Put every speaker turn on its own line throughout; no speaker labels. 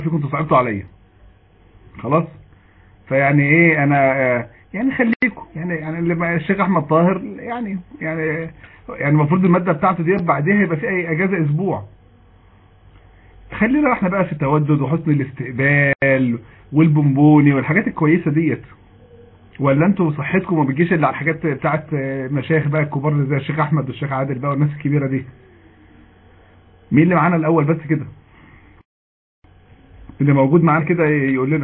فيكم انتوا صعبتوا عليا خلاص فيعني ايه انا آه، يعني خليكم يعني يعني اللي الشيخ احمد طاهر يعني يعني يعني المفروض الماده بتاعته دي بعديها يبقى في اي اجازه اسبوع خلينا احنا بقى في التودد وحسن الاستقبال والبونبوني والحاجات الكويسه ديت ولا انتوا صحتكم ما بتجيش الا على الحاجات بتاعت مشايخ بقى الكبار زي الشيخ احمد والشيخ عادل بقى والناس الكبيره دي مين اللي معانا الاول بس كده اللي موجود معانا كده يقول لنا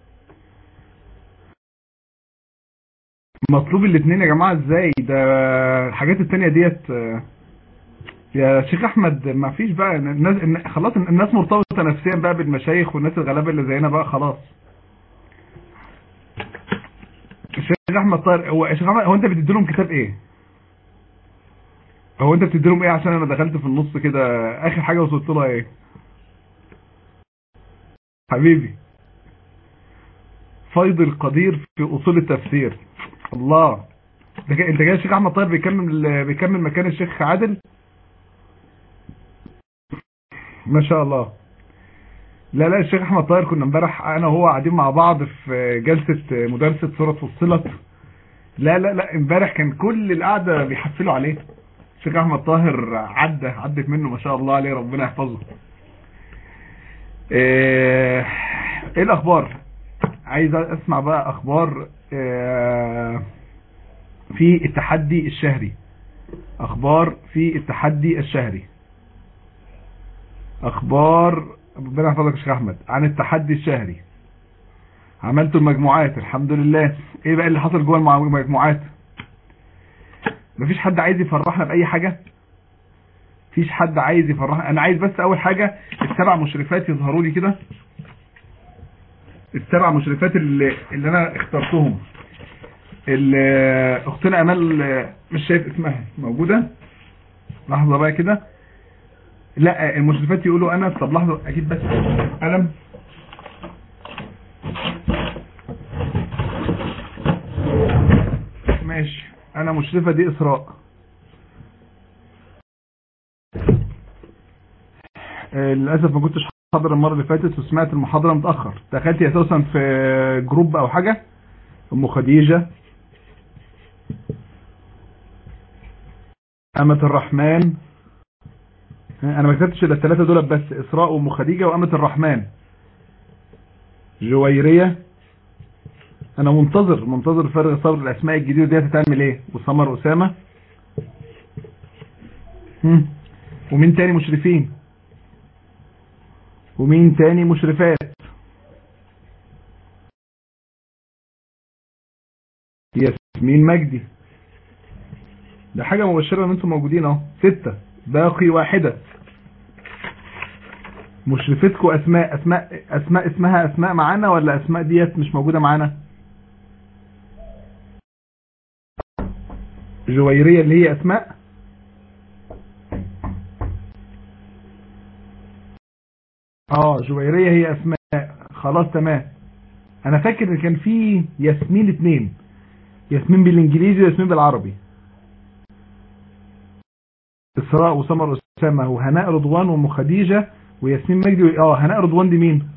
مطلوب الاثنين يا جماعه ازاي ده الحاجات التانية ديت آه، يا شيخ احمد ما فيش بقى الناس خلاص الناس مرتبطه نفسيا بقى بالمشايخ والناس الغلابه اللي زينا بقى خلاص الشيخ احمد طاهر هو الشيخ احمد هو انت بتدي لهم كتاب ايه هو انت بتدي لهم ايه عشان انا دخلت في النص كده اخر حاجه وصلت لها ايه حبيبي فيض القدير في اصول التفسير الله ده كده- انت جاي الشيخ احمد طاهر بيكمل بيكمل مكان الشيخ عادل ما شاء الله لا لا الشيخ احمد طاهر كنا امبارح انا وهو قاعدين مع بعض في جلسه مدرسه سوره فصلت لا لا لا امبارح كان كل القعده بيحفلوا عليه الشيخ احمد طاهر عدى عدت منه ما شاء الله عليه ربنا يحفظه ايه إيه الاخبار عايز اسمع بقى اخبار آه، في التحدي الشهري اخبار في التحدي الشهري اخبار ربنا يحفظك يا شيخ احمد عن التحدي الشهري عملتوا المجموعات الحمد لله ايه بقى اللي حصل جوه المع- المجموعات مفيش حد عايز يفرحنا باي حاجه مفيش حد عايز يفرحنا انا عايز بس اول حاجه السبع مشرفات يظهروا لي كده السبع مشرفات اللي, اللي انا اخترتهم اللي اختنا امال مش شايف اسمها موجوده لحظه بقى كده لا المشرفات يقولوا انا طب لحظه اجيب بس قلم ماشي انا مشرفه دي اسراء آه، للاسف ما كنتش حاضر المره اللي فاتت وسمعت المحاضره متاخر دخلتي اساسا في جروب او حاجه ام خديجه أمة الرحمن انا ما كتبتش الا الثلاثه دول بس اسراء وام خديجه وامة الرحمن جويريه انا منتظر منتظر فرق صبر الاسماء الجديده دي هتتعمل ايه وسمر اسامه هم. ومين تاني مشرفين ومين تاني مشرفات ياسمين مجدي ده حاجة مبشرة ان انتم موجودين اهو ستة باقي واحدة مشرفتكم اسماء اسماء اسماء اسمها اسماء معانا ولا اسماء ديت مش موجودة معانا جويرية اللي هي اسماء اه جويرية هي اسماء خلاص تمام انا فاكر ان كان في ياسمين اتنين ياسمين بالانجليزي وياسمين بالعربي اسراء وسمر اسامه وهناء رضوان وام خديجه وياسمين مجدي و... اه هناء رضوان دي مين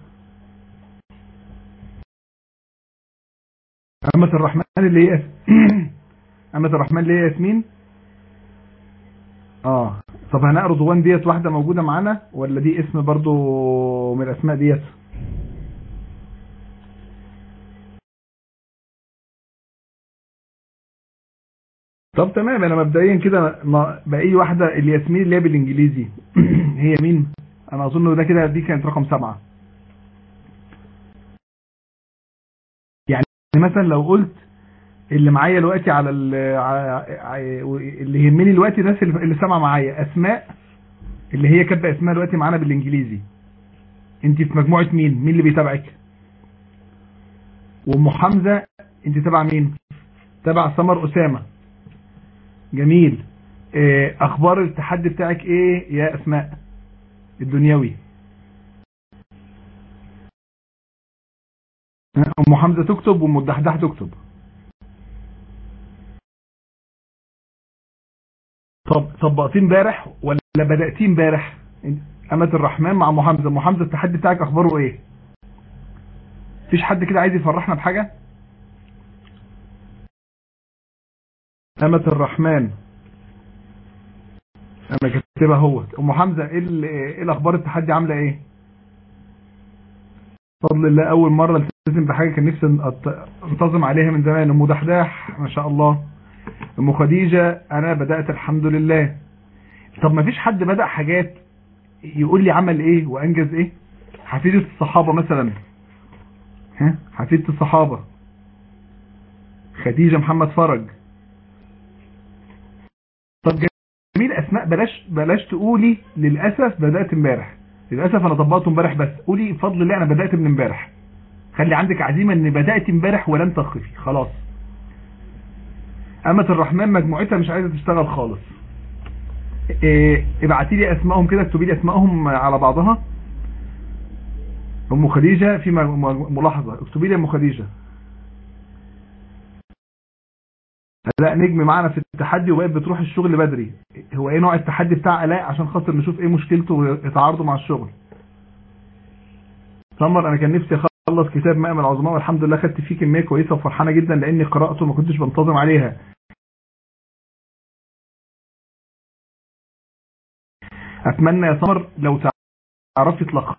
أمة الرحمن اللي هي أمة الرحمن اللي هي ياسمين اه طب هناء رضوان ديت واحدة موجودة معانا ولا دي اسم برضو من الأسماء ديت طب تمام انا مبدئيا كده ما- بقي واحدة الياسمين اللي هي بالانجليزي هي مين انا اظن ده كده دي كانت رقم سبعة يعني مثلا لو قلت اللي معايا دلوقتي على ال- ع- ع- اللي يهمني دلوقتي الناس اللي اللي سامعه معايا اسماء اللي هي كاتبه اسمها دلوقتي معانا بالانجليزي انت في مجموعه مين مين اللي بيتابعك وام حمزه انت تبع مين تبع سمر اسامه جميل آه، اخبار التحدي بتاعك ايه يا اسماء الدنيوي ام حمزه تكتب وام الدحدح تكتب طب طبقتين امبارح ولا بداتين امبارح امة الرحمن مع ام حمزه ام حمزه التحدي بتاعك اخباره ايه مفيش حد كده عايز يفرحنا بحاجة أمة الرحمن أنا كاتبها هو أم حمزة إيه, ال- إيه الأخبار التحدي عاملة إيه بفضل الله أول مرة التزم بحاجة كان نفسي أت- انتظم عليها من زمان أم دحداح ما شاء الله أم خديجة أنا بدأت الحمد لله طب ما فيش حد بدأ حاجات يقول لي عمل إيه وأنجز إيه حفيدة الصحابة مثلا ها حفيدة الصحابة خديجة محمد فرج طب جميل اسماء بلاش بلاش تقولي للاسف بدات امبارح للاسف انا طبقته امبارح بس قولي بفضل الله انا بدات من امبارح خلي عندك عزيمه ان بدات امبارح ولن تخفي خلاص أمة الرحمن مجموعتها مش عايزه تشتغل خالص إيه ابعتي لي اسمائهم كده اكتبي لي اسمائهم على بعضها ام خديجه في م- م- ملاحظه اكتبي لي ام خديجه لا نجم معانا في التحدي وبقت بتروح الشغل بدري هو ايه نوع التحدي بتاع الاء عشان خاطر نشوف ايه مشكلته ويتعارضوا مع الشغل سمر انا كان نفسي اخلص كتاب مأمن العظماء والحمد لله خدت فيه كميه كويسه وفرحانه جدا لاني قراته ما كنتش بنتظم عليها اتمنى يا سمر لو تعرفي تلخصي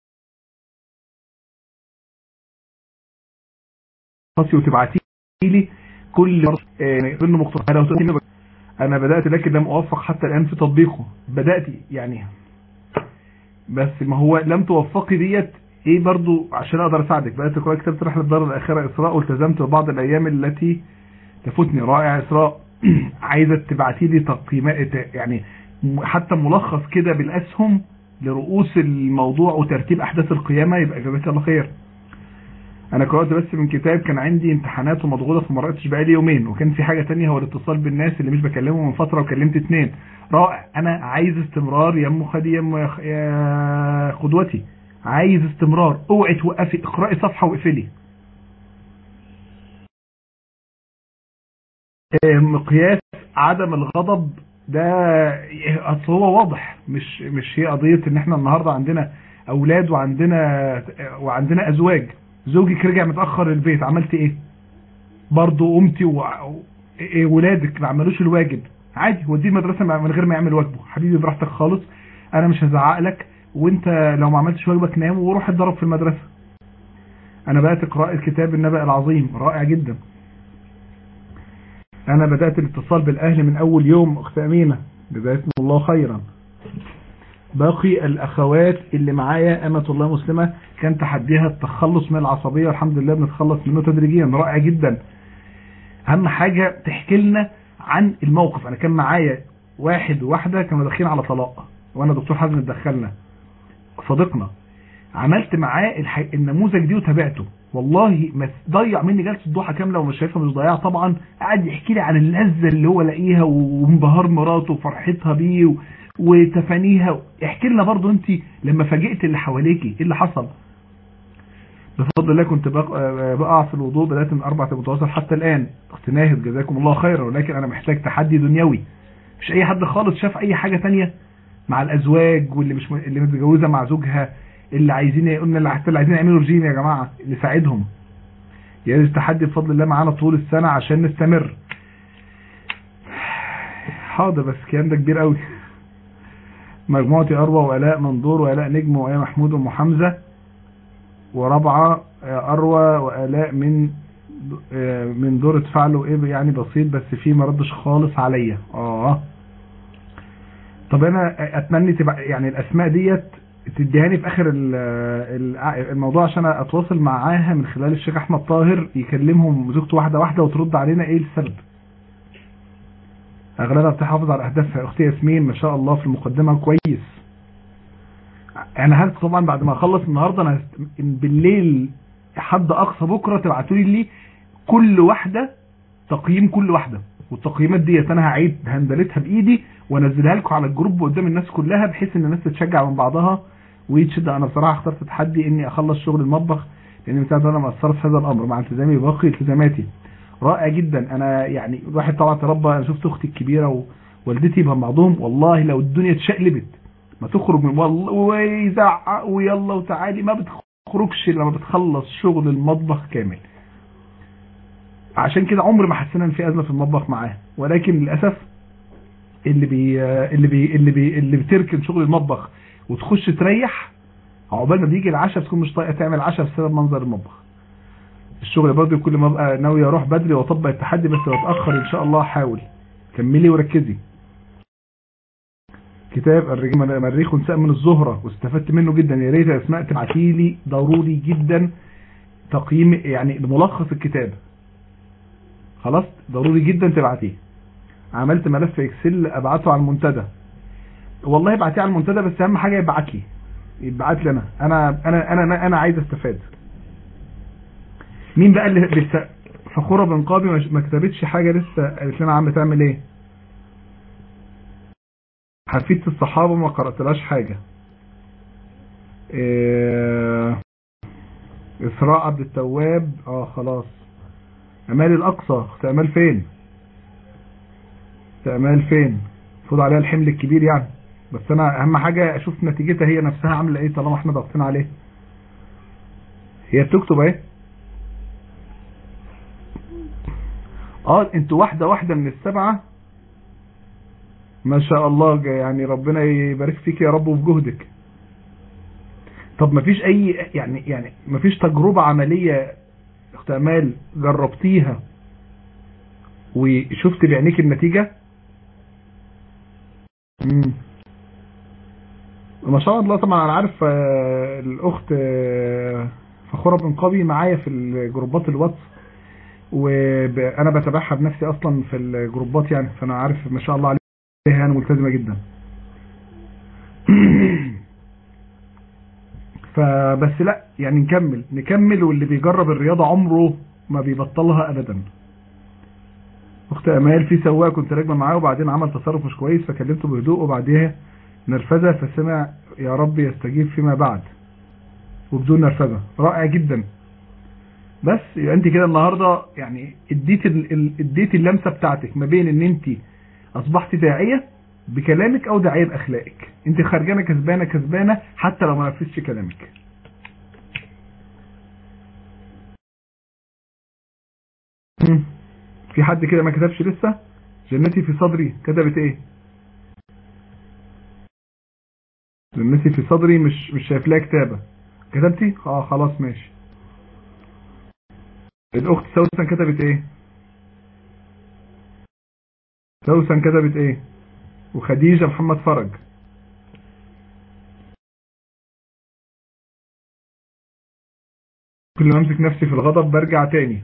وتبعتي لي كل مرة منه مختصر لو تقولي انا بدأت لكن لم اوفق حتى الان في تطبيقه بدأت يعني بس ما هو لم توفقي ديت ايه برضو عشان اقدر اساعدك بدأت تقرأ كتاب رحلة الدار الاخرة اسراء والتزمت ببعض الايام التي تفوتني رائع اسراء عايزة تبعتي لي تقييمات يعني حتى ملخص كده بالاسهم لرؤوس الموضوع وترتيب احداث القيامة يبقى جزاك الله خير انا قرأت بس من كتاب كان عندي امتحانات ومضغوطة فما قرأتش بقالي يومين وكان في حاجة تانية هو الاتصال بالناس اللي مش بكلمهم من فترة وكلمت اتنين رائع انا عايز استمرار يا ام خدي يا ام يا قدوتي عايز استمرار اوعي توقفي اقرأي صفحة واقفلي مقياس عدم الغضب ده اصل هو واضح مش مش هي قضية ان احنا النهاردة عندنا اولاد وعندنا وعندنا ازواج زوجك رجع متأخر البيت عملت ايه برضه قمتي و... إيه ولادك ما عملوش الواجب عادي وديه المدرسة من غير ما يعمل واجبه حبيبي براحتك خالص انا مش هزعق لك وانت لو ما عملتش واجبك نام وروح اتدرب في المدرسة انا بقى تقرأ الكتاب النبأ العظيم رائع جدا انا بدأت الاتصال بالاهل من اول يوم اخت امينة جزاكم الله خيرا باقي الاخوات اللي معايا امة الله مسلمة كان تحديها التخلص من العصبية والحمد لله بنتخلص منه تدريجيا رائع جدا اهم حاجة تحكي لنا عن الموقف انا كان معايا واحد وواحدة كانوا داخلين على طلاق وانا دكتور حازم اتدخلنا صديقنا عملت معاه الح... النموذج دي وتابعته والله ما ضيع مني جلسه ضحى كامله ومش شايفها مش ضيعها طبعا قعد يحكي لي عن اللذه اللي هو لاقيها وانبهار مراته وفرحتها بيه و... وتفانيها احكي لنا برضو انت لما فاجئت اللي حواليكي ايه اللي حصل بفضل الله كنت بقع في الوضوء بدأت من أربعة متواصل حتى الآن اخت ناهد جزاكم الله خيرا ولكن أنا محتاج تحدي دنيوي مش أي حد خالص شاف أي حاجة تانية مع الأزواج واللي مش م... اللي متجوزة مع زوجها اللي عايزين قلنا اللي حتى اللي عايزين يعملوا رجيم يا جماعة نساعدهم يا ريت التحدي بفضل الله معانا طول السنة عشان نستمر حاضر بس الكلام ده كبير قوي مجموعتي أروى وآلاء منظور وآلاء نجم وآية محمود وأم حمزة ورابعة أروى وآلاء من من دور ادفعله ايه يعني بسيط بس فيه ما ردش خالص عليا اه طب انا اتمنى تبقى يعني الاسماء ديت تديهاني في اخر الموضوع عشان اتواصل معاها من خلال الشيخ احمد طاهر يكلمهم زوجته واحدة واحدة وترد علينا ايه السبب اغلبها بتحافظ على اهدافها اختي ياسمين ما شاء الله في المقدمة كويس انا هست طبعا بعد ما اخلص النهاردة انا بالليل حد اقصى بكرة تبعتوا لي كل واحدة تقييم كل واحدة والتقييمات ديت انا هعيد هندلتها بايدي وانزلها لكم على الجروب قدام الناس كلها بحيث ان الناس تتشجع من بعضها ويتشد انا بصراحة اخترت تحدي اني اخلص شغل المطبخ لان من ساعه انا مقصرت في هذا الامر مع التزامي باقي التزاماتي رائع جدا انا يعني الواحد طبعا تربى انا شفت اختي الكبيره ووالدتي بهم بعضهم والله لو الدنيا اتشقلبت ما تخرج من والله ويزعق ويلا وتعالي ما بتخرجش لما بتخلص شغل المطبخ كامل عشان كده عمر ما حسينا ان في ازمه في المطبخ معاه ولكن للاسف اللي بي اللي بي اللي بي اللي بتركن شغل المطبخ وتخش تريح عقبال ما بيجي العشاء تكون مش طايقه تعمل عشاء بسبب منظر المطبخ الشغل برضه كل ما ابقى ناوي اروح بدري واطبق التحدي بس لو اتاخر ان شاء الله احاول كملي وركزي كتاب المريخ ونساء من الزهرة واستفدت منه جدا يا ريت يا اسماء تبعتي لي ضروري جدا تقييم يعني ملخص الكتاب خلاص ضروري جدا تبعتيه عملت ملف اكسل ابعته على المنتدى والله ابعتيه على المنتدى بس اهم حاجه يبعت لي يبعت لي انا انا انا انا انا عايز استفاد مين بقى اللي لسه فخوره بن قابي ما كتبتش حاجه لسه قالت لنا عم تعمل ايه حفيدة الصحابة ما قرأتلاش حاجة إيه إسراء عبد التواب اه خلاص أمال الأقصى اخت أمال فين اخت أمال فين المفروض عليها الحمل الكبير يعني بس أنا أهم حاجة أشوف نتيجتها هي نفسها عاملة إيه طالما إحنا ضاغطين عليه هي بتكتب إيه اه انتوا واحدة واحدة من السبعة ما شاء الله يعني ربنا يبارك فيك يا رب وفي جهدك طب ما فيش اي يعني يعني ما فيش تجربة عملية اخت امال جربتيها وشفت بعينيك النتيجة مم. ما شاء الله طبعا انا عارف الاخت فخورة بن قبي معايا في الجروبات الواتس وانا بتابعها بنفسي اصلا في الجروبات يعني فانا عارف ما شاء الله عليها يعني ملتزمة جدا فبس لا يعني نكمل نكمل واللي بيجرب الرياضة عمره ما بيبطلها ابدا اخت امال في سواق كنت راكبه معاه وبعدين عمل تصرف مش كويس فكلمته بهدوء وبعديها نرفزه فسمع يا رب يستجيب فيما بعد وبدون نرفزه رائع جدا بس يبقى انت كده النهارده يعني اديت اديت اللمسه بتاعتك ما بين ان انت اصبحت داعيه بكلامك او داعيه باخلاقك انت خارجانه كسبانه كسبانه حتى لو ما نفذتش كلامك في حد كده ما كتبش لسه جنتي في صدري كتبت ايه جنتي في صدري مش مش شايف لها كتابه كتبتي اه خلاص ماشي الاخت سوسن كتبت ايه سوسن كتبت ايه وخديجة محمد فرج كل ما امسك نفسي في الغضب برجع تاني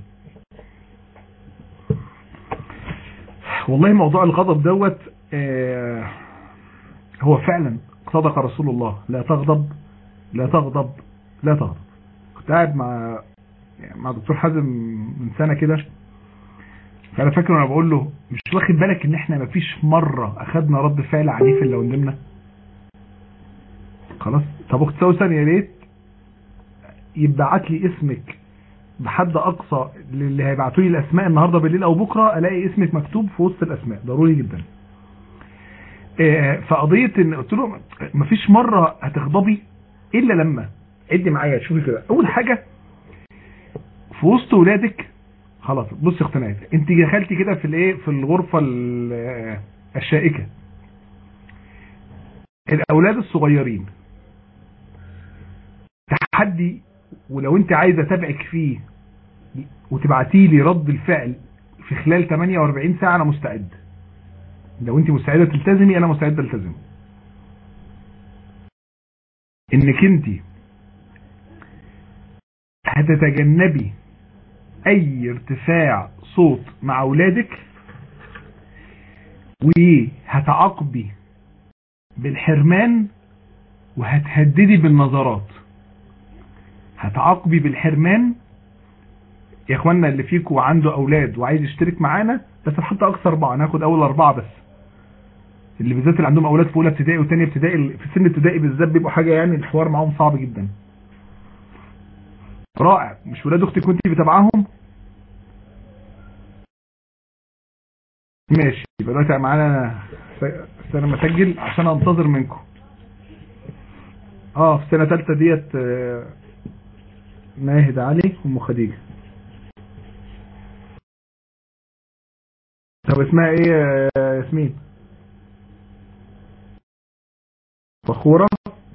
والله موضوع الغضب دوت آه هو فعلا صدق رسول الله لا تغضب لا تغضب لا تغضب كنت قاعد مع مع دكتور حازم من سنة كده فانا فاكر وانا بقول له مش واخد بالك ان احنا مفيش مرة اخدنا رد فعل عنيف اللي قدامنا خلاص طب اخت سوسن يا ريت يبعت لي اسمك بحد اقصى اللي هيبعتوا لي الاسماء النهارده بالليل او بكره الاقي اسمك مكتوب في وسط الاسماء ضروري جدا فقضيه ان قلت له مفيش مره هتغضبي الا لما ادي معايا شوفي كده اول حاجه في وسط ولادك خلاص بص يا اختنات انت دخلتي كده في الايه في الغرفه الشائكه الاولاد الصغيرين تحدي ولو انت عايزه اتابعك فيه وتبعتي لي رد الفعل في خلال 48 ساعه انا مستعد لو انت مستعده تلتزمي انا مستعد التزم انك انت هتتجنبي اي ارتفاع صوت مع اولادك وهتعاقبي بالحرمان وهتهددي بالنظرات هتعاقبي بالحرمان يا اخوانا اللي فيكم عنده اولاد وعايز يشترك معانا بس نحط اقصى اربعه ناخد اول اربعه بس اللي بالذات اللي عندهم اولاد في اولى ابتدائي وثانيه ابتدائي في سن ابتدائي بالذات بيبقوا حاجه يعني الحوار معاهم صعب جدا رائع مش ولاد اختي كنت بتابعاهم ماشي يبقى دلوقتي معانا سنه مسجل عشان انتظر منكم اه في سنه ثالثه ديت ناهد علي ام خديجة طب اسمها ايه يا ياسمين فخورة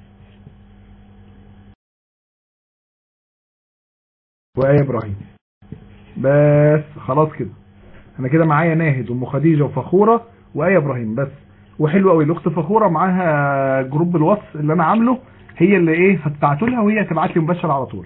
وآية إبراهيم بس خلاص كده أنا كده معايا ناهد وأم خديجة وفخورة وآية إبراهيم بس وحلو قوي الأخت فخورة معاها جروب الوصف اللي أنا عامله هي اللي إيه هتبعته لها وهي هتبعت لي مباشر على طول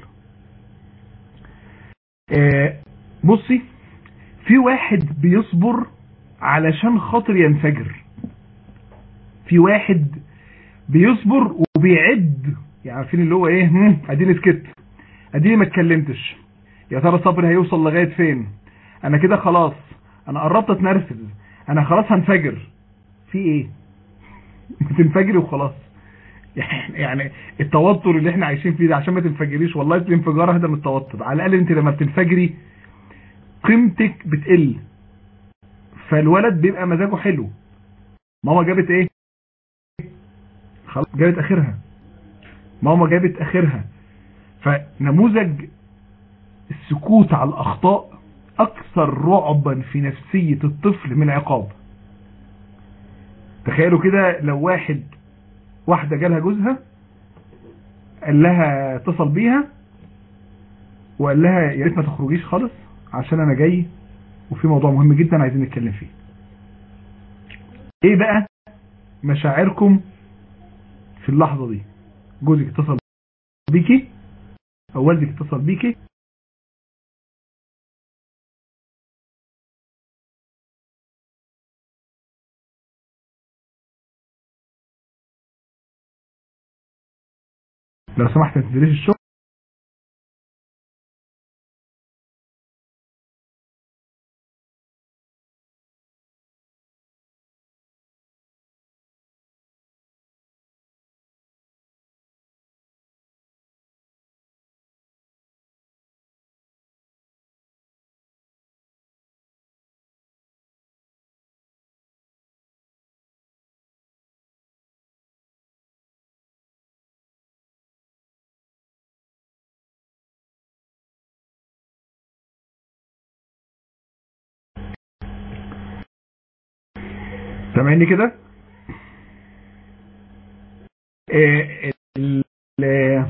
آه بصي في واحد بيصبر علشان خاطر ينفجر في واحد بيصبر وبيعد يعني عارفين اللي هو ايه هم، اديني سكت اديني ما اتكلمتش يا ترى صبري هيوصل لغايه فين انا كده خلاص انا قربت اتنرفز انا خلاص هنفجر في ايه تنفجري وخلاص يعني التوتر اللي احنا عايشين فيه ده عشان ما تنفجريش والله الانفجار اهدى من التوتر على الاقل انت لما بتنفجري قيمتك بتقل فالولد بيبقى مزاجه حلو ماما جابت ايه خلاص جابت اخرها ماما جابت اخرها فنموذج السكوت على الاخطاء اكثر رعبا في نفسية الطفل من العقاب تخيلوا كده لو واحد واحدة جالها جوزها قال لها اتصل بيها وقال لها يا ريت ما تخرجيش خالص عشان انا جاي وفي موضوع مهم جدا عايزين نتكلم فيه ايه بقى مشاعركم في اللحظة دي جوزك اتصل بيكي او والدك اتصل بيكي لو سمحت ما تنزليش الشغل سامعني كده إيه ال- ال-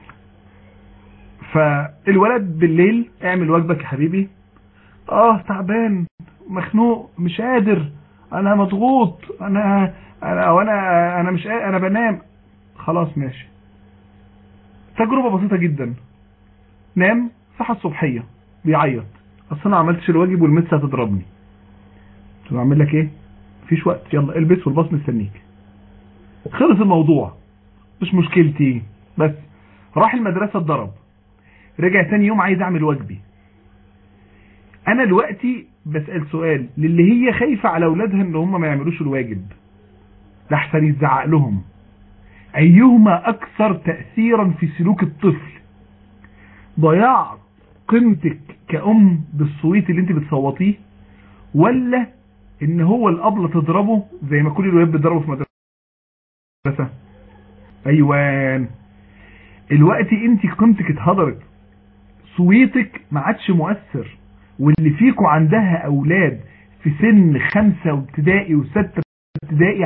فالولد بالليل اعمل واجبك يا حبيبي اه تعبان مخنوق مش قادر انا مضغوط انا انا وانا انا مش قادر انا بنام خلاص ماشي تجربة بسيطة جدا نام صحى الصبحية بيعيط اصل انا ما عملتش الواجب والمس هتضربني طب اعمل لك ايه مفيش وقت يلا البس والباص مستنيك خلص الموضوع مش مشكلتي بس راح المدرسة اتضرب رجع تاني يوم عايز اعمل واجبي انا دلوقتي بسأل سؤال للي هي خايفة على اولادها ان هم ما يعملوش الواجب لحسن يزعق لهم ايهما اكثر تأثيرا في سلوك الطفل ضياع قيمتك كأم بالصويت اللي انت بتصوتيه ولا ان هو الابله تضربه زي ما كل الولاد بيضربوا في مدرسه ايوان الوقت انت قيمتك اتهدرت صويتك ما عادش مؤثر واللي فيكم عندها اولاد في سن خمسة وابتدائي وستة ابتدائي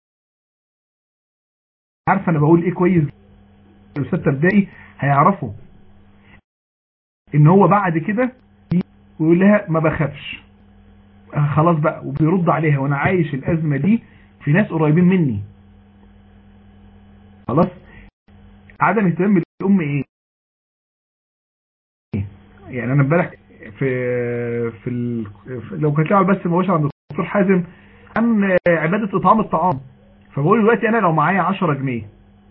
عارفه انا بقول ايه كويس وستة ابتدائي هيعرفوا ان هو بعد كده ويقول لها ما بخافش خلاص بقى وبيرد عليها وانا عايش الازمة دي في ناس قريبين مني خلاص عدم اهتمام بالام ايه يعني انا امبارح في في, ال... في لو كانت لعبه بس مباشر عند الدكتور حازم عن عباده اطعام الطعام فبقول دلوقتي انا لو معايا 10 جنيه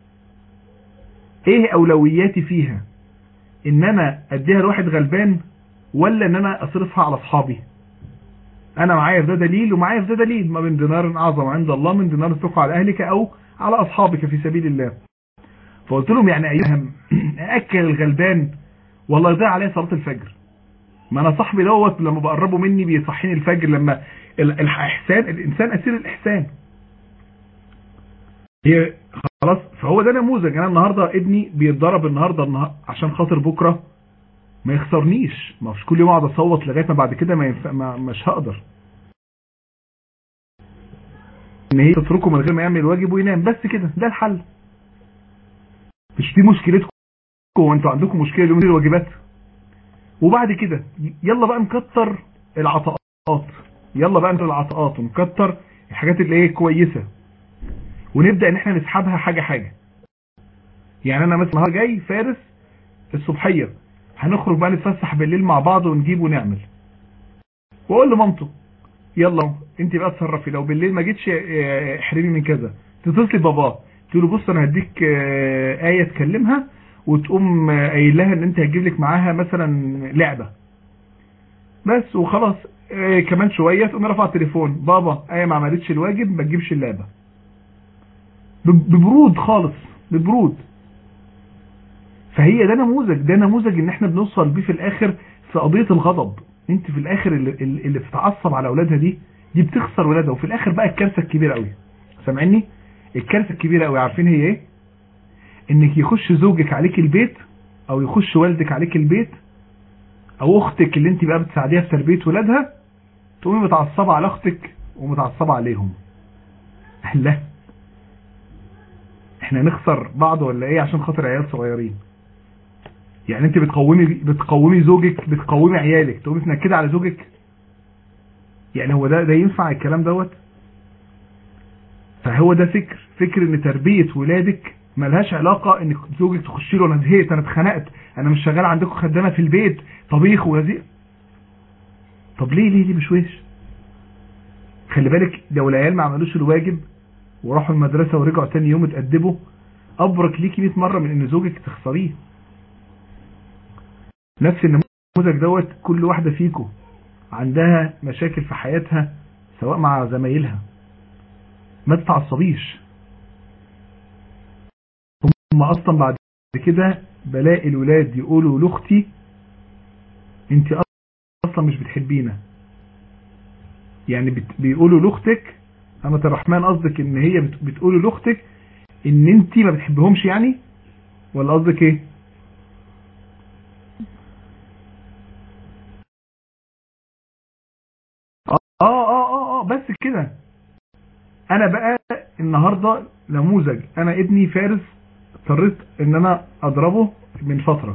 ايه اولوياتي فيها ان انا اديها لواحد غلبان ولا ان انا اصرفها على اصحابي انا معايا في ده دليل ومعايا في ده دليل ما من دينار اعظم عند الله من دينار تقع على اهلك او على اصحابك في سبيل الله فقلت لهم يعني ايهم ااكل الغلبان والله يضيع عليا صلاه الفجر ما انا صاحبي دوت لما بقربه مني بيصحيني الفجر لما الاحسان الانسان اسير الاحسان هي خلاص فهو ده نموذج انا النهارده ابني بيتضرب النهارده النهار عشان خاطر بكره ما يخسرنيش ما مش كل يوم اقعد اصوت لغايه ما بعد كده ما, ينفع ما مش هقدر ان هي تتركه من غير ما يعمل واجب وينام بس كده ده الحل مش دي مشكلتكم وانتوا عندكم مشكله اليوم دي الواجبات وبعد كده يلا بقى نكتر العطاءات يلا بقى نكتر العطاءات ونكتر الحاجات اللي هي كويسه ونبدا ان احنا نسحبها حاجه حاجه يعني انا مثلا جاي فارس الصبحيه هنخرج بقى نتفسح بالليل مع بعض ونجيب ونعمل واقول لمامته يلا انت بقى اتصرفي لو بالليل ما جيتش احرمي من كذا تتصلي باباه تقول له بص انا هديك ايه تكلمها وتقوم قايل لها ان انت هتجيب لك معاها مثلا لعبه بس وخلاص كمان شويه تقوم رافعه التليفون بابا ايه ما عملتش الواجب ما تجيبش اللعبه ببرود خالص ببرود فهي ده نموذج ده نموذج ان احنا بنوصل بيه في الاخر في قضيه الغضب انت في الاخر اللي, اللي بتتعصب على اولادها دي دي بتخسر ولادها وفي الاخر بقى الكارثه الكبيره قوي سامعني الكارثه الكبيره قوي عارفين هي ايه انك يخش زوجك عليك البيت او يخش والدك عليك البيت او اختك اللي انت بقى بتساعديها في تربيه ولادها تقومي متعصبه على اختك ومتعصبه عليهم لا احنا نخسر بعض ولا ايه عشان خاطر عيال صغيرين يعني انت بتقومي بتقومي زوجك بتقومي عيالك تقومي تنكدي على زوجك يعني هو ده ده ينفع الكلام دوت فهو ده فكر فكر ان تربيه ولادك ملهاش علاقه ان زوجك تخش له انا زهقت انا اتخنقت انا مش شغال عندكم خدامه في البيت طبيخ ولذيذ طب ليه ليه ليه مش وش خلي بالك لو العيال ما عملوش الواجب وراحوا المدرسه ورجعوا تاني يوم اتأدبوا ابرك ليكي 100 مره من ان زوجك تخسريه نفس النموذج دوت كل واحده فيكم عندها مشاكل في حياتها سواء مع زمايلها ما تتعصبيش هم اصلا بعد كده بلاقي الولاد يقولوا لاختي انت اصلا مش بتحبينا يعني بيقولوا لاختك اما الرحمن قصدك ان هي بتقول لاختك ان انت ما بتحبهمش يعني ولا قصدك ايه اه اه اه اه بس كده انا بقى النهارده نموذج انا ابني فارس اضطريت ان انا اضربه من فترة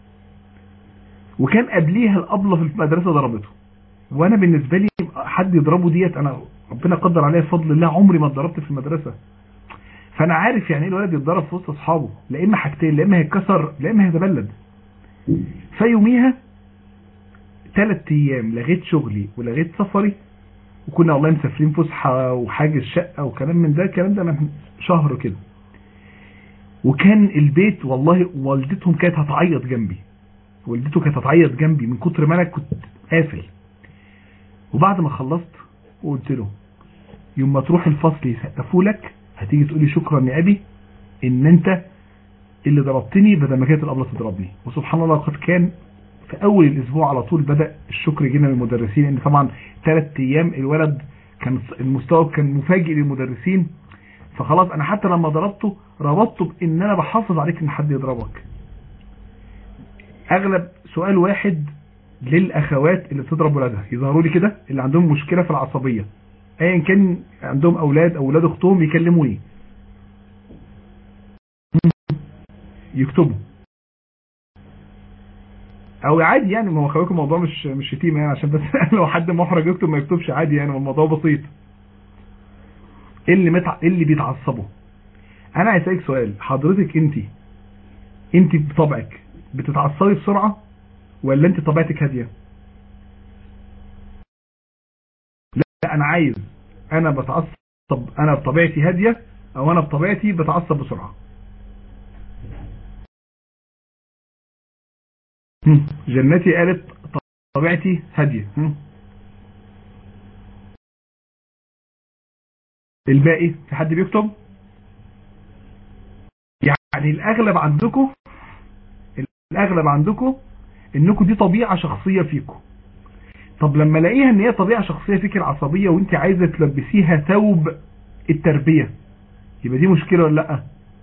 وكان قبليها الابله في المدرسة ضربته وانا بالنسبة لي حد يضربه ديت انا ربنا قدر عليا بفضل الله عمري ما اتضربت في المدرسة فانا عارف يعني ايه الولد يتضرب في وسط اصحابه لا اما حاجتين لا اما هيتكسر لا اما هيتبلد فيوميها ثلاث ايام لغيت شغلي ولغيت سفري وكنا والله مسافرين فسحه وحاجز شقه وكلام من ده الكلام ده من شهر كده وكان البيت والله والدتهم كانت هتعيط جنبي والدته كانت هتعيط جنبي من كتر ما انا كنت قافل وبعد ما خلصت وقلت له يوم ما تروح الفصل يسقفوا لك هتيجي تقول لي شكرا يا ابي ان انت اللي ضربتني بدل ما كانت الابله تضربني وسبحان الله قد كان في اول الاسبوع على طول بدا الشكر جينا من المدرسين ان طبعا ثلاث ايام الولد كان المستوى كان مفاجئ للمدرسين فخلاص انا حتى لما ضربته ربطته بان انا بحافظ عليك ان حد يضربك اغلب سؤال واحد للاخوات اللي بتضرب ولادها يظهروا لي كده اللي عندهم مشكله في العصبيه ايا كان عندهم اولاد او اولاد اختهم يكلموني يكتبوا او عادي يعني ما هو خليكم الموضوع مش مش شتيمه يعني عشان بس لو حد محرج يكتب ما يكتبش عادي يعني الموضوع بسيط ايه اللي متع... ايه اللي بيتعصبوا انا عايز اسالك سؤال حضرتك انت انت بطبعك بتتعصبي بسرعه ولا انت طبيعتك هاديه لا انا عايز انا بتعصب انا بطبيعتي هاديه او انا بطبيعتي بتعصب بسرعه جنتي قالت طبيعتي هاديه الباقي في حد بيكتب يعني الاغلب عندكم الاغلب عندكم انكم دي طبيعه شخصيه فيكم طب لما الاقيها ان هي طبيعه شخصيه فيك العصبيه وانت عايزه تلبسيها ثوب التربيه يبقى دي مشكلة ولا لا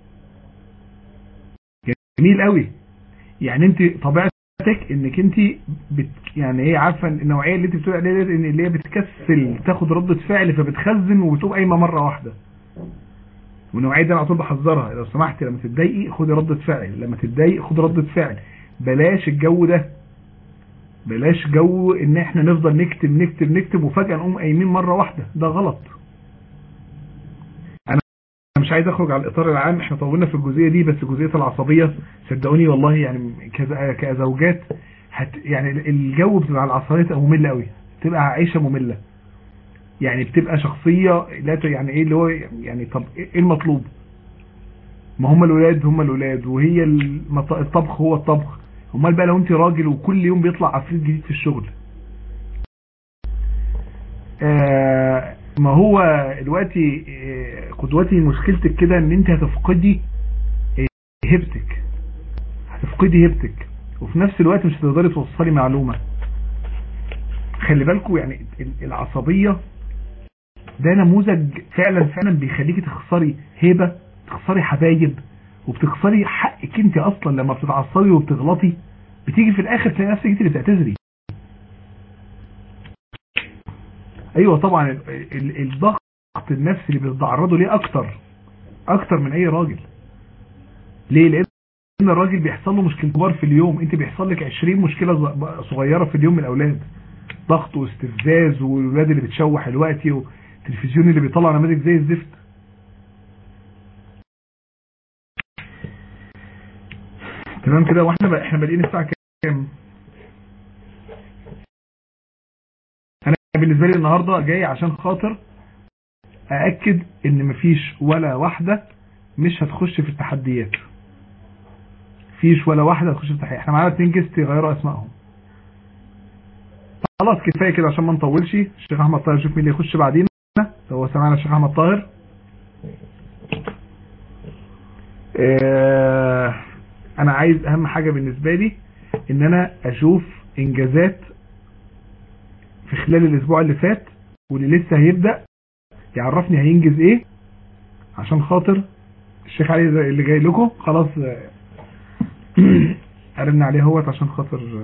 جميل قوي يعني انت طبيعتك انك انت بت يعني ايه عارفه النوعيه اللي انت بتقول عليها ان اللي هي بتكسل تاخد ردة فعل فبتخزن وبتقوم قايمه مره واحده والنوعيه دي انا على طول بحذرها لو سمحتي لما تتضايقي خدي ردة فعل لما تتضايقي خدي ردة فعل بلاش الجو ده بلاش جو ان احنا نفضل نكتب نكتب نكتب وفجأة نقوم قايمين مرة واحدة ده غلط انا مش عايز اخرج على الاطار العام احنا طولنا في الجزئية دي بس جزئية العصبية صدقوني والله يعني كزوجات هت يعني الجو بتاع العصبية تبقى مملة قوي تبقى عيشة مملة يعني بتبقى شخصية لا يعني ايه اللي هو يعني طب ايه المطلوب ما هم الولاد هم الولاد وهي الطبخ هو الطبخ امال بقى لو انت راجل وكل يوم بيطلع عفريت جديد في الشغل آه ما هو دلوقتي آه قدوتي مشكلتك كده ان انت هتفقدي آه هبتك هتفقدي هبتك وفي نفس الوقت مش هتقدري توصلي معلومة خلي بالكم يعني العصبية ده نموذج فعلا فعلا بيخليكي تخسري هيبة تخسري حبايب وبتخسري حقك انت اصلا لما بتتعصبي وبتغلطي بتيجي في الاخر تلاقي نفسك انت اللي بتعتذري ايوه طبعا الضغط النفسي اللي بيتعرضوا ليه اكتر اكتر من اي راجل ليه لان الراجل بيحصل له مشكله كبار في اليوم انت بيحصل لك 20 مشكله صغيره في اليوم من الاولاد ضغط واستفزاز والولاد اللي بتشوح الوقت والتلفزيون اللي بيطلع نماذج زي الزفت تمام كده واحنا بقى احنا بادئين الساعه كام انا بالنسبه لي النهارده جاي عشان خاطر ااكد ان مفيش ولا واحده مش هتخش في التحديات مفيش ولا واحده هتخش في التحديات احنا معانا اتنين جيست يغيروا اسمائهم خلاص كفايه كده عشان ما نطولش الشيخ احمد طاهر شوف مين اللي يخش بعدينا هو سمعنا الشيخ احمد طاهر اه انا عايز اهم حاجة بالنسبة لي ان انا اشوف انجازات في خلال الاسبوع اللي فات واللي لسه هيبدأ يعرفني هينجز ايه عشان خاطر الشيخ علي اللي جاي لكم خلاص قربنا عليه هوت عشان خاطر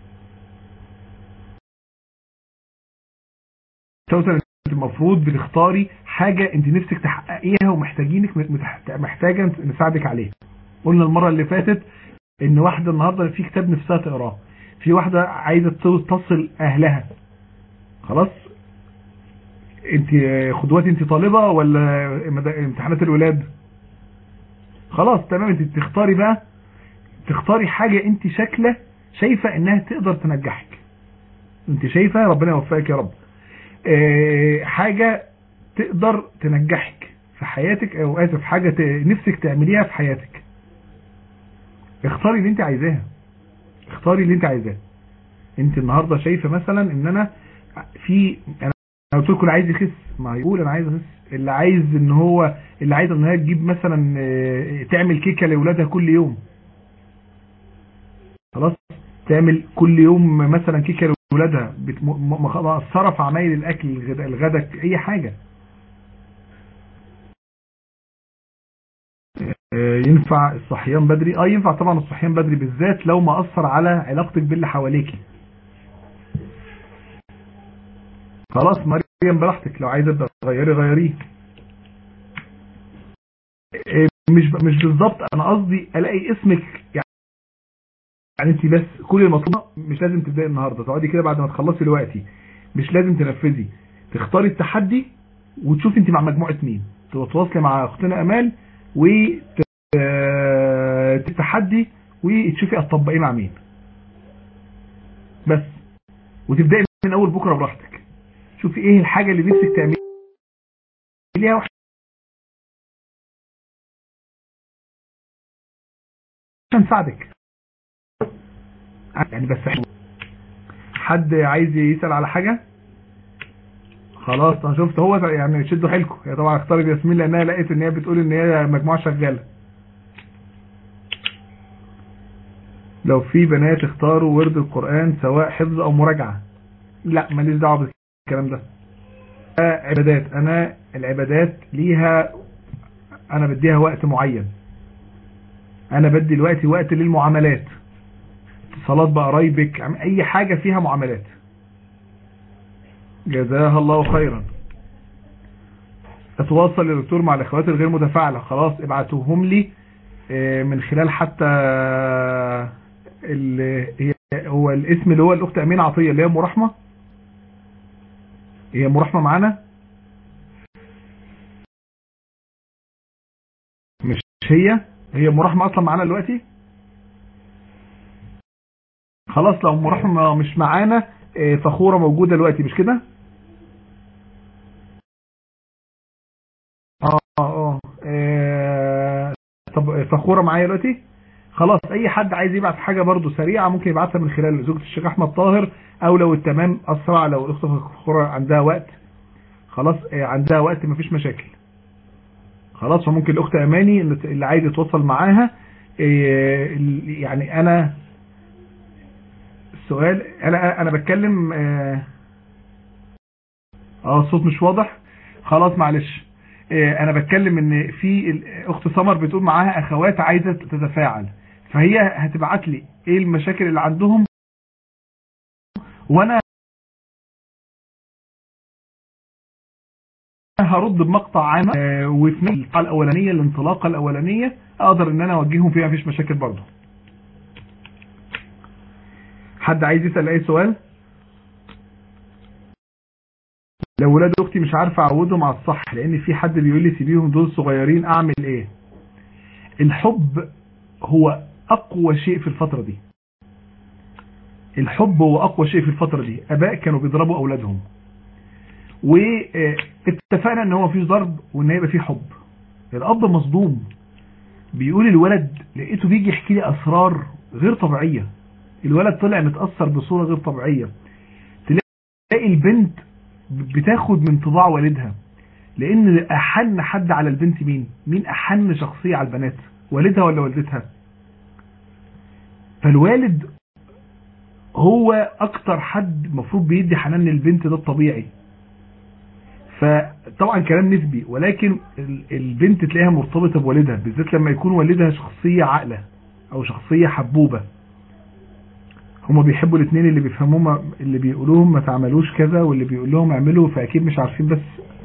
توصل المفروض بتختاري حاجة انت نفسك تحققيها ومحتاجينك محتاجة نساعدك عليها قلنا المرة اللي فاتت ان واحدة النهاردة في كتاب نفسها تقراه في واحدة عايزة تصل اهلها خلاص انت خدواتي انت طالبة ولا امتحانات الولاد خلاص تمام انت تختاري بقى تختاري حاجة انت شكلة شايفة انها تقدر تنجحك انت شايفة ربنا يوفقك يا رب اه حاجة تقدر تنجحك في حياتك او اسف حاجة نفسك تعمليها في حياتك اختاري اللي انت عايزاها اختاري اللي انت عايزاه انت النهاردة شايفة مثلا ان انا في انا قلت لكم اللي عايز يخس ما هيقول انا عايز اخس اللي عايز ان هو اللي عايز ان هي تجيب مثلا تعمل كيكه لاولادها كل يوم خلاص تعمل كل يوم مثلا كيكه لاولادها مأثره في عمايل الاكل الغدا اي حاجه ينفع الصحيان بدري اه ينفع طبعا الصحيان بدري بالذات لو ما اثر على علاقتك باللي حواليكي خلاص مريم براحتك لو عايزه تغيري غيريه مش مش بالظبط انا قصدي الاقي اسمك يعني انت بس كل المطلوب مش لازم تبداي النهارده تقعدي كده بعد ما تخلصي دلوقتي مش لازم تنفذي تختاري التحدي وتشوفي انت مع مجموعه مين تتواصلي مع اختنا امال وتتحدي وتشوفي هتطبقيه مع مين بس وتبداي من اول بكره براحتك شوفي ايه الحاجه اللي نفسك تعمليها وح... عشان نساعدك يعني بس حد عايز يسال على حاجه خلاص انا شفت هو يعني شدوا حيلكم هي طبعا اختارت ياسمين لانها لقيت ان هي بتقول ان هي مجموعه شغاله لو في بنات اختاروا ورد القرآن سواء حفظ او مراجعة لا ماليش دعوه بالكلام ده عبادات انا العبادات ليها انا بديها وقت معين انا بدي دلوقتي وقت للمعاملات اتصالات بقرايبك اي حاجة فيها معاملات جزاها الله خيرا اتواصل يا دكتور مع الاخوات الغير متفاعلة خلاص ابعتوهم لي من خلال حتى هو الاسم اللي هو الاخت امين عطية اللي هي ام رحمة هي ام رحمة معانا مش هي هي ام رحمة اصلا معانا دلوقتي خلاص لو ام رحمة مش معانا فخورة موجودة دلوقتي مش كده اه اه اه طب فخورة معايا دلوقتي خلاص اي حد عايز يبعت حاجة برضو سريعة ممكن يبعتها من خلال زوجة الشيخ احمد طاهر او لو التمام اسرع لو الاخت فخورة عندها وقت خلاص عندها وقت مفيش مشاكل خلاص فممكن الاخت اماني اللي عايز يتواصل معاها يعني انا السؤال انا انا بتكلم اه الصوت مش واضح خلاص معلش انا بتكلم ان في اخت سمر بتقول معاها اخوات عايزة تتفاعل فهي هتبعت لي ايه المشاكل اللي عندهم وانا هرد بمقطع عام وفي الحلقه الاولانيه الانطلاقه الاولانيه اقدر ان انا اوجههم فيها مفيش مشاكل برضه حد عايز يسال اي سؤال لو ولاد اختي مش عارفه اعودهم على الصح لان في حد بيقول لي سيبيهم دول صغيرين اعمل ايه الحب هو اقوى شيء في الفتره دي الحب هو اقوى شيء في الفتره دي اباء كانوا بيضربوا اولادهم واتفقنا ان هو مفيش ضرب وان هيبقى فيه حب الاب مصدوم بيقول الولد لقيته بيجي يحكي لي اسرار غير طبيعيه الولد طلع متاثر بصوره غير طبيعيه تلاقي البنت بتاخد من طباع والدها لان احن حد على البنت مين مين احن شخصيه على البنات والدها ولا والدتها فالوالد هو اكتر حد المفروض بيدي حنان للبنت ده الطبيعي فطبعا كلام نسبي ولكن البنت تلاقيها مرتبطة بوالدها بالذات لما يكون والدها شخصية عاقلة او شخصية حبوبة هما بيحبوا الاثنين اللي بيفهموهم اللي بيقولوهم ما تعملوش كذا واللي بيقول لهم اعملوا فاكيد مش عارفين بس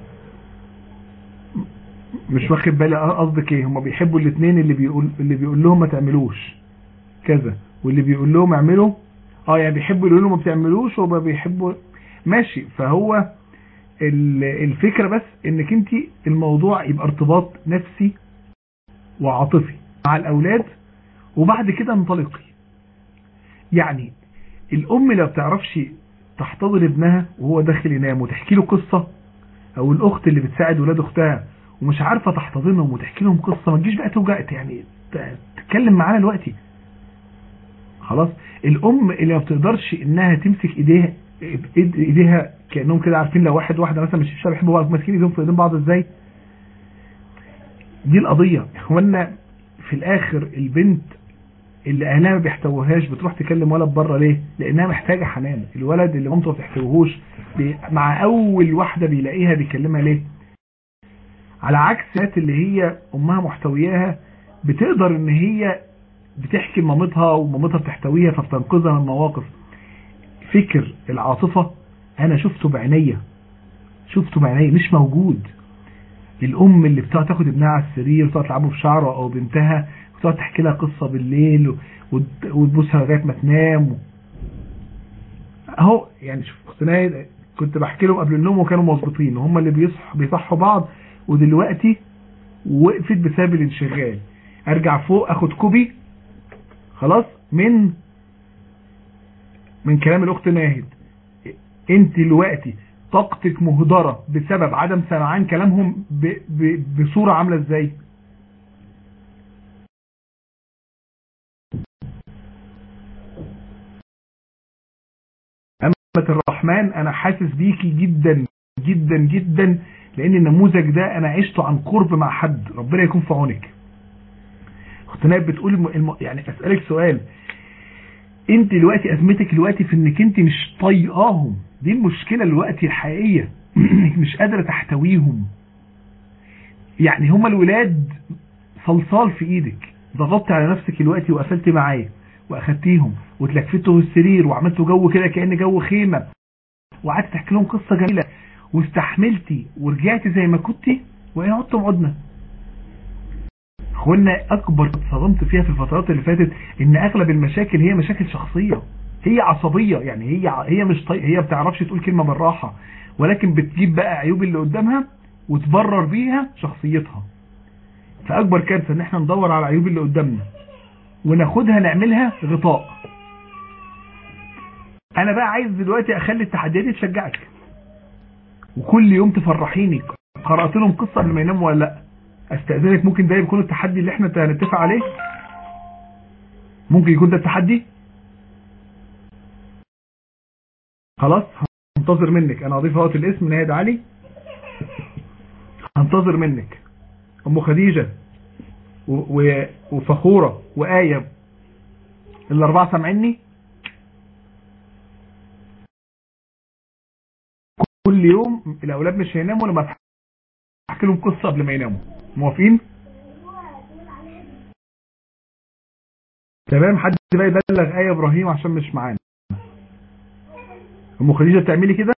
مش واخد بالي قصدك ايه هما بيحبوا الاثنين اللي بيقول اللي بيقول لهم ما تعملوش كذا واللي بيقول لهم اعملوا اه يعني بيحبوا يقولوا لهم ما بتعملوش وما بيحبوا ماشي فهو الفكرة بس انك انت الموضوع يبقى ارتباط نفسي وعاطفي مع الاولاد وبعد كده انطلقي يعني الام لو بتعرفش تحتضن ابنها وهو داخل ينام وتحكي له قصة او الاخت اللي بتساعد ولاد اختها ومش عارفة تحتضنهم وتحكي لهم قصة ما تجيش بقى توجع يعني تتكلم معانا دلوقتي خلاص الام اللي ما بتقدرش انها تمسك ايديها ايديها كانهم كده عارفين لو واحد واحده مثلا مش مش بيحبوا بعض ماسكين ايديهم في ايدين بعض ازاي دي القضيه هو ان في الاخر البنت اللي اهلها ما بيحتوهاش بتروح تكلم ولد بره ليه لانها محتاجه حنان الولد اللي مامته ما بتحتوهوش مع اول واحده بيلاقيها بيكلمها ليه على عكس الناس اللي هي امها محتوياها بتقدر ان هي بتحكي لمامتها ومامتها بتحتويها فبتنقذها من مواقف فكر العاطفة انا شفته بعينيا شفته بعينيا مش موجود الام اللي بتقعد تاخد ابنها على السرير وتقعد تلعبه في شعره او بنتها وتقعد تحكي لها قصة بالليل وتبوسها لغايه ما تنام اهو يعني شوف اختنا كنت بحكي لهم قبل النوم وكانوا مظبوطين وهم اللي بيصح بيصحوا بعض ودلوقتي وقفت بسبب الانشغال ارجع فوق اخد كوبي خلاص من من كلام الاخت ناهد انت دلوقتي طاقتك مهدرة بسبب عدم سمعان كلامهم ب ب بصورة عاملة ازاي أمة الرحمن انا حاسس بيكي جدا جدا جدا لان النموذج ده انا عشته عن قرب مع حد ربنا يكون في عونك اخت ناهد بتقول الم... يعني اسألك سؤال انت دلوقتي ازمتك دلوقتي في انك انت مش طايقاهم دي المشكلة دلوقتي الحقيقية مش قادرة تحتويهم يعني هما الولاد صلصال في ايدك ضغطت على نفسك الوقت وقفلت معايا واخدتيهم وتلفتوا السرير وعملتوا جو كده كأن جو خيمة وقعدت تحكي لهم قصة جميلة واستحملتي ورجعتي زي ما كنتي وإن عدتم عدنا اخوانا اكبر صدمت فيها في الفترات اللي فاتت ان اغلب المشاكل هي مشاكل شخصية هي عصبية يعني هي هي مش طي... هي بتعرفش تقول كلمة بالراحة ولكن بتجيب بقى عيوب اللي قدامها وتبرر بيها شخصيتها فاكبر كارثة ان احنا ندور على عيوب اللي قدامنا وناخدها نعملها غطاء انا بقى عايز دلوقتي اخلي التحديات دي تشجعك وكل يوم تفرحيني قرأت لهم قصة قبل ما يناموا ولا لا استأذنك ممكن ده يكون التحدي اللي احنا هنتفق عليه ممكن يكون ده التحدي خلاص هنتظر منك انا اضيف اهوت الاسم ناهد علي هنتظر منك ام خديجة و... و... وفخورة وآية الاربعة سامعيني كل يوم الاولاد مش هيناموا لما احكي لهم قصة قبل ما يناموا موافقين تمام حد بقى يبلغ آية إبراهيم عشان مش معانا أم خديجة بتعملي كده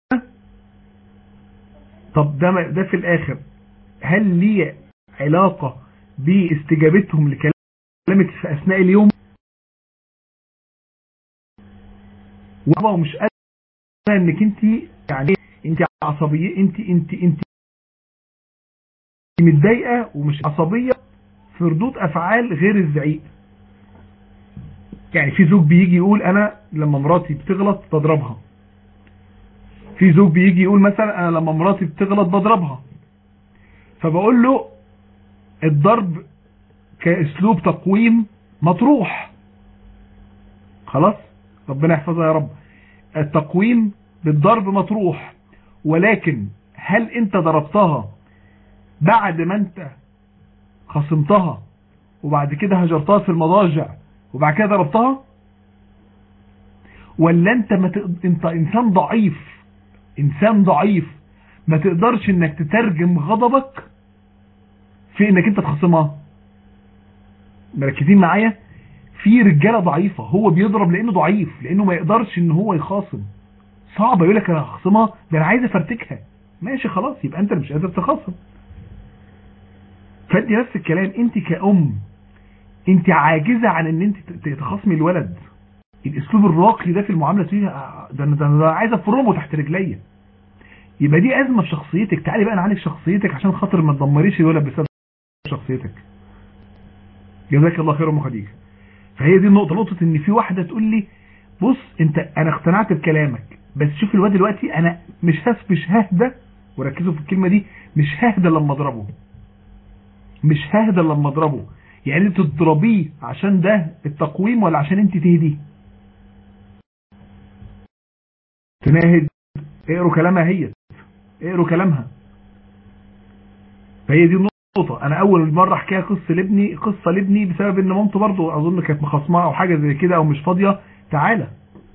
طب ده ده في الآخر هل ليه علاقة باستجابتهم لكلامك في أثناء اليوم ومش قادرة انك انت يعني انت عصبية انت انت انت متضايقة ومش عصبية في ردود افعال غير الزعيق يعني في زوج بيجي يقول انا لما مراتي بتغلط بضربها في زوج بيجي يقول مثلا انا لما مراتي بتغلط بضربها فبقول له الضرب كاسلوب تقويم مطروح خلاص ربنا يحفظها يا رب التقويم بالضرب مطروح ولكن هل انت ضربتها بعد ما انت خصمتها وبعد كده هجرتها في المضاجع وبعد كده ضربتها ولا انت ما تق... انت انسان ضعيف انسان ضعيف ما تقدرش انك تترجم غضبك في انك انت تخصمها مركزين معايا في رجاله ضعيفه هو بيضرب لانه ضعيف لانه ما يقدرش ان هو يخاصم صعب يقول لك انا هخصمها ده انا عايز افرتكها ماشي خلاص يبقى انت مش قادر تخاصم فانت نفس الكلام انت كأم انت عاجزة عن ان انت تخاصمي الولد الاسلوب الراقي ده في المعاملة فيها ده انا, ده أنا عايز افرمه تحت رجليا يبقى دي ازمة في شخصيتك تعالي بقى نعالج شخصيتك عشان خاطر ما تدمريش الولد بسبب شخصيتك جزاك الله خير ام خديجه فهي دي النقطة نقطة ان في واحدة تقول لي بص انت انا اقتنعت بكلامك بس شوف الواد دلوقتي انا مش هس مش ههدى وركزوا في الكلمة دي مش ههدى لما اضربه مش ههدى لما اضربه يعني انت تضربيه عشان ده التقويم ولا عشان انت تهدي تناهد اقروا كلامها هي اقروا كلامها فهي دي النقطة انا اول مرة احكيها قصة لابني قصة لابني بسبب ان مامته برضو اظن كانت مخصمة او حاجة زي كده او مش فاضية تعالى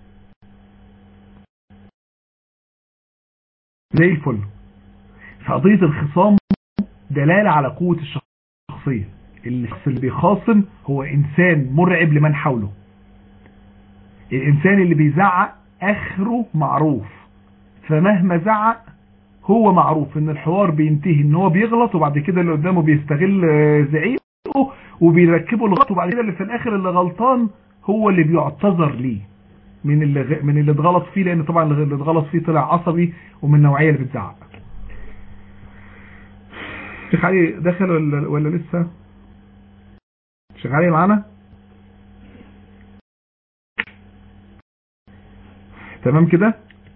زي الفل فقضية الخصام دلالة على قوة الشخصية الشخص اللي بيخاصم هو انسان مرعب لمن حوله الانسان اللي بيزعق اخره معروف فمهما زعق هو معروف ان الحوار بينتهي ان هو بيغلط وبعد كده اللي قدامه بيستغل زعيقه وبيركبه الغلط وبعد كده اللي في الاخر اللي غلطان هو اللي بيعتذر ليه من اللي من اللي اتغلط فيه لان طبعا اللي اتغلط فيه طلع عصبي ومن النوعيه اللي بتزعق شيخ علي دخل ولا ولا لسه شيخ علي معانا تمام كده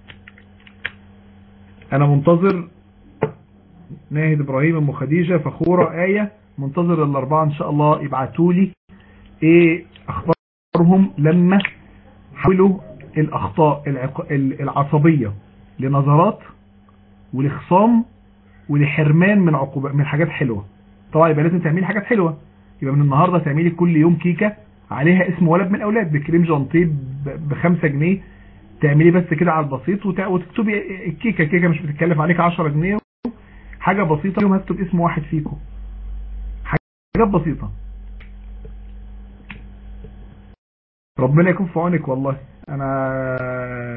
انا منتظر ناهد ابراهيم ام خديجه فخوره ايه منتظر الاربعه ان شاء الله يبعتوا لي ايه اخبارهم لما حولوا الاخطاء العصبيه لنظرات ولخصام ولحرمان من عقوبات من حاجات حلوه طبعا يبقى لازم تعملي حاجات حلوه يبقى من النهارده تعملي كل يوم كيكه عليها اسم ولد من الاولاد بكريم جانتيه ب 5 جنيه تعملي بس كده على البسيط وتكتبي الكيكه كيكه مش بتتكلف عليك 10 جنيه حاجه بسيطه يوم هكتب اسم واحد فيكم حاجات بسيطة ربنا يكون في عونك والله انا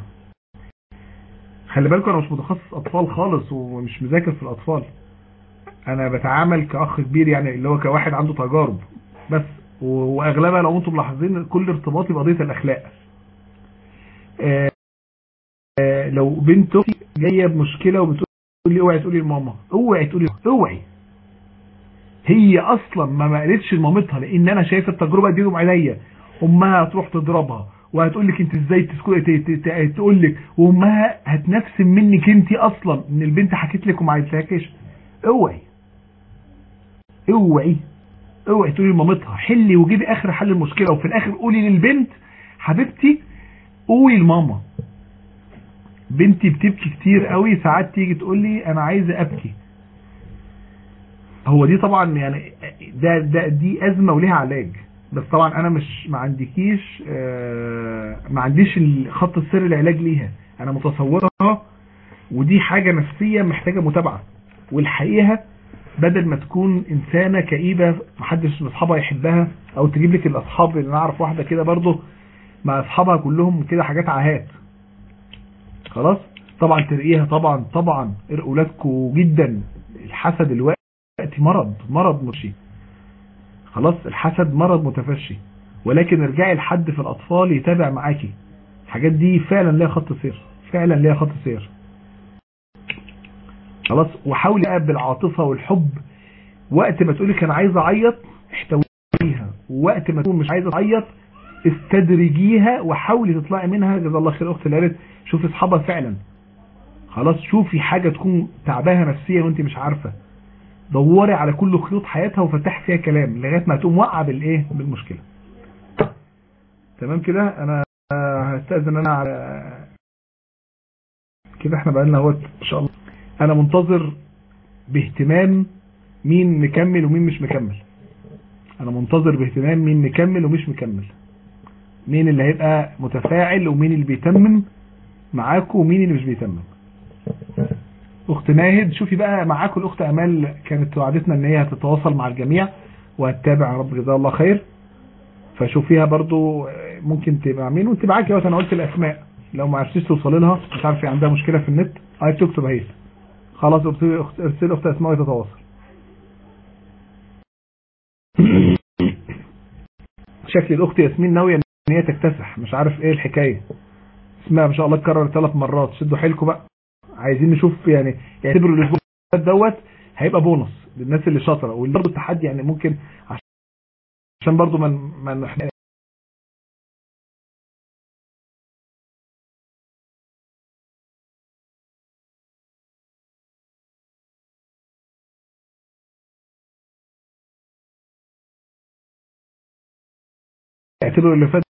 خلي بالكم انا مش متخصص اطفال خالص ومش مذاكر في الاطفال انا بتعامل كاخ كبير يعني اللي هو كواحد عنده تجارب بس واغلبها لو انتم ملاحظين كل ارتباطي بقضيه الاخلاق آه، آه، لو بنت اختي جايه بمشكله وبتقول لي اوعي تقولي لماما اوعي تقولي اوعي هي اصلا ما ما قالتش لمامتها لان انا شايف التجربه دي عينيا امها هتروح تضربها وهتقول لك انت ازاي تسكتي تقول لك وامها هتنفسم منك انت اصلا ان البنت حكت لك وما عيلتهاش اوعي اوعي اوعي تقولي لمامتها حلي وجيبي اخر حل المشكله وفي الاخر قولي للبنت حبيبتي قولي لماما بنتي بتبكي كتير قوي ساعات تيجي تقول لي انا عايزه ابكي هو دي طبعا يعني ده, ده دي ازمه وليها علاج بس طبعا انا مش ما عندكيش آه، ما عنديش خط السر العلاج ليها انا متصورها ودي حاجة نفسية محتاجة متابعة والحقيقة بدل ما تكون انسانة كئيبة محدش من اصحابها يحبها او تجيب لك الاصحاب اللي نعرف واحدة كده برضه مع اصحابها كلهم كده حاجات عاهات خلاص طبعا ترقيها طبعا طبعا ارقوا ولادكم جدا الحسد الوقت مرض مرض مشي خلاص الحسد مرض متفشي ولكن ارجعي لحد في الاطفال يتابع معاكي الحاجات دي فعلا ليها خط سير فعلا ليها خط سير خلاص وحاولي بقى بالعاطفه والحب وقت ما تقولي انا عايز اعيط احتويها ووقت ما تكون مش عايزه تعيط استدرجيها وحاولي تطلعي منها جزا الله خير اخت اللي قالت شوفي اصحابها فعلا خلاص شوفي حاجه تكون تعباها نفسيا وانت مش عارفه دوري على كل خيوط حياتها وفتح فيها كلام لغايه ما تقوم واقعه بالايه بالمشكله تمام كده انا هستاذن انا على كده احنا بقالنا اهوت ان شاء الله انا منتظر باهتمام مين مكمل ومين مش مكمل انا منتظر باهتمام مين مكمل ومش مكمل مين اللي هيبقى متفاعل ومين اللي بيتمم معاكم ومين اللي مش بيتمم اخت ناهد شوفي بقى معاكم الاخت امال كانت وعدتنا ان هي هتتواصل مع الجميع وهتتابع رب جزاها الله خير فشوفيها برضو ممكن تبقى مين وانت معاكي انا قلت الاسماء لو ما عرفتيش توصلي لها مش عارف عندها مشكله في النت هاي تكتب اهي خلاص ارسلي اخت ارسلي اخت اسماء وتتواصل شكل الاخت ياسمين ناويه ان هي تكتسح مش عارف ايه الحكايه اسمها ما شاء الله اتكرر ثلاث مرات شدوا حيلكم بقى عايزين نشوف يعني يعتبروا الاسبوع دوت هيبقى بونص للناس اللي شاطره وبرضه التحدي يعني ممكن عشان برضه ما من اعتبروا اللي فات